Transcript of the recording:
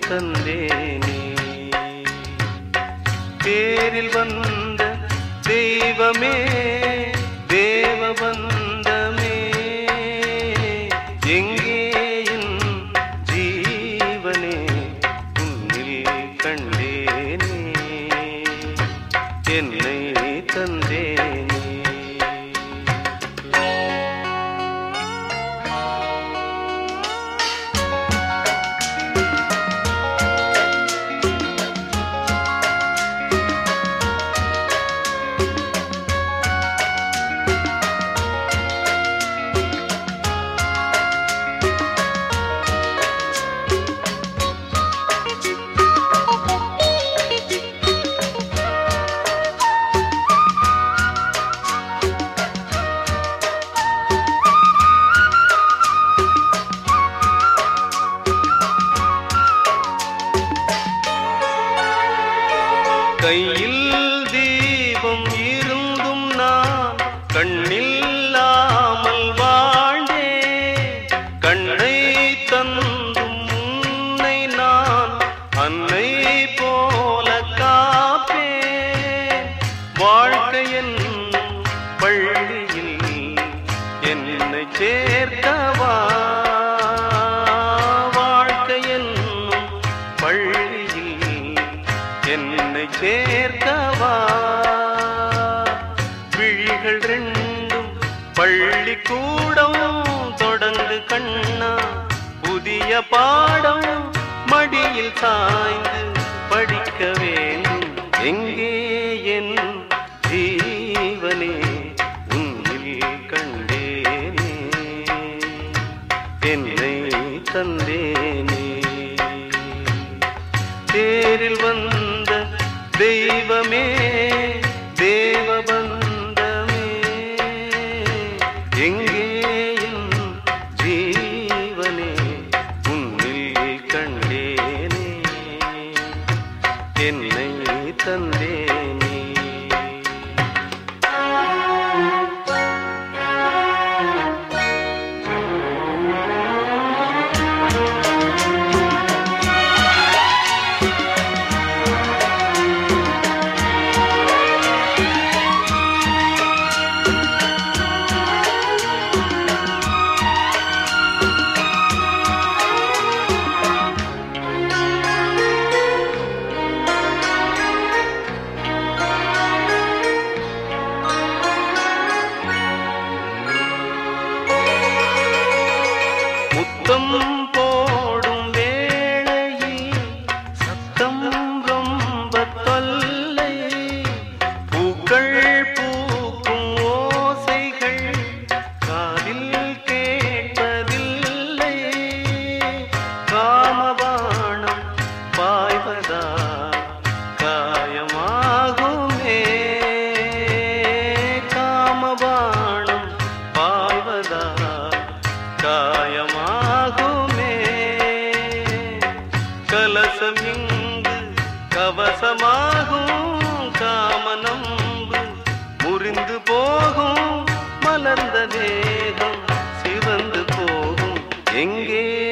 தந்தேனே தேரில் வந்த தெய்வமே தேவ பந்தமே எங்கே என் ஜீவனே உன்னில் கண்டேனே என்னை தந்தேனே கையில் தீபம் இருந்தும் நான் கண்ணில்லாமல் வாழ்ந்தேன் கண்ணை தந்தும் உன்னை நான் அன்னை போல காப்பேன் வாழ்க்கை என்னும் பள்ளியில் என்னை சேர்க்கவா வாழ்க்கை என்னும் பள்ளியில் என்னை சேர்க்கவா விழிகள் ரெண்டும் பள்ளிக்கூடம் தொடர்ந்து கண்ணா புதிய பாடம் மடியில் சாய்ந்து படிக்க வேண்டும் எங்கே என் ஜீவனே உன்னில் கண்டேனே என்னை தந்தேனே தேரில் வந்த தெய்வமே தேவ பந்தமே எங்கே என் ஜீவனே உன்னில் கண்டேனே என்னை தந்தேனே முத்தம் போடும் வேளையில் சத்தம் ரொம்ப தொல்லை பூக்கள் பூக்கும் ஓசைகள் காதில் கேட்பதில்லை காமபாணம் பாய்வதா காயமாகுமே காமபாணம் பாய்வதா காயமாகுமே கலசம் இங்கு கவசமாகும் காமனம்பு முறிந்து போகும் மலர்ந்த தேகம் சிவந்து போகும் எங்கே